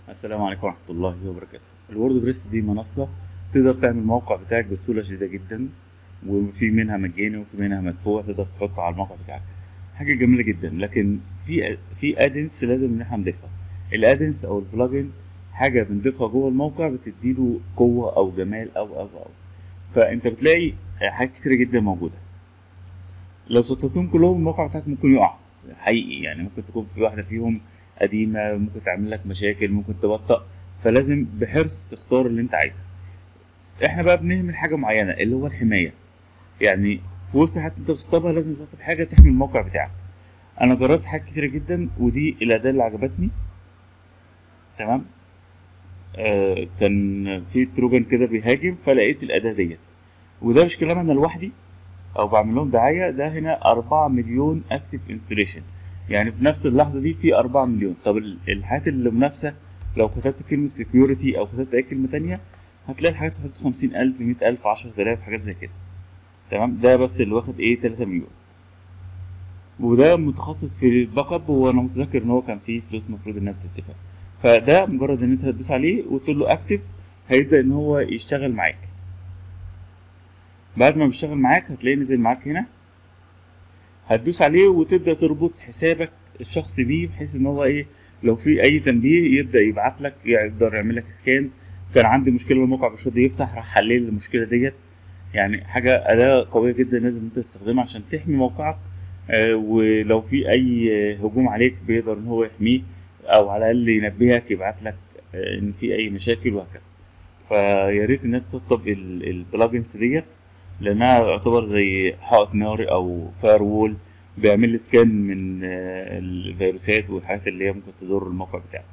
السلام عليكم ورحمة الله وبركاته الورد بريس دي منصة تقدر تعمل الموقع بتاعك بسهولة شديدة جدا وفي منها مجاني وفي منها مدفوع تقدر تحطه على الموقع بتاعك حاجة جميلة جدا لكن في في ادنس لازم ان احنا نضيفها الادنس او البلجن حاجة بنضيفها جوه الموقع بتديله قوة او جمال او او او فانت بتلاقي حاجات كتيرة جدا موجودة لو سطرتهم كلهم الموقع بتاعك ممكن يقع حقيقي يعني ممكن تكون في واحدة فيهم قديمة ممكن تعمل لك مشاكل ممكن تبطأ فلازم بحرص تختار اللي انت عايزه احنا بقى بنهمل حاجة معينة اللي هو الحماية يعني في وسط حتى انت بتسطبها لازم تسطب حاجة تحمي الموقع بتاعك انا جربت حاجات كتيرة جدا ودي الاداة اللي عجبتني تمام آه كان في تروجن كده بيهاجم فلقيت الاداة ديت وده مش كلام انا لوحدي او بعمل لهم دعاية ده هنا أربعة مليون اكتف انستليشن يعني في نفس اللحظه دي في 4 مليون طب الحاجات اللي منافسه لو كتبت كلمه سكيورتي او كتبت اي كلمه تانية هتلاقي الحاجات في حدود 50000 100000 10000 حاجات زي كده تمام ده بس اللي واخد ايه 3 مليون وده متخصص في الباك اب وانا متذكر ان هو كان فيه فلوس المفروض انها بتدفع فده مجرد ان انت هتدوس عليه وتقول له اكتف هيبدا ان هو يشتغل معاك بعد ما بيشتغل معاك هتلاقيه نزل معاك هنا هتدوس عليه وتبدا تربط حسابك الشخصي بيه بحيث ان هو ايه لو في اي تنبيه يبدا يبعت لك يقدر يعمل لك سكان كان عندي مشكله الموقع مش راضي يفتح راح حل لي المشكله ديت يعني حاجه اداه قويه جدا لازم انت تستخدمها عشان تحمي موقعك آه ولو في اي هجوم عليك بيقدر ان هو يحميه او على الاقل ينبهك يبعت لك آه ان في اي مشاكل وهكذا فيا ريت الناس تطبق البلجنز ديت لانها يعتبر زي حائط ناري او فاير وول بيعمل لي سكان من الفيروسات والحاجات اللي هي ممكن تضر الموقع بتاعك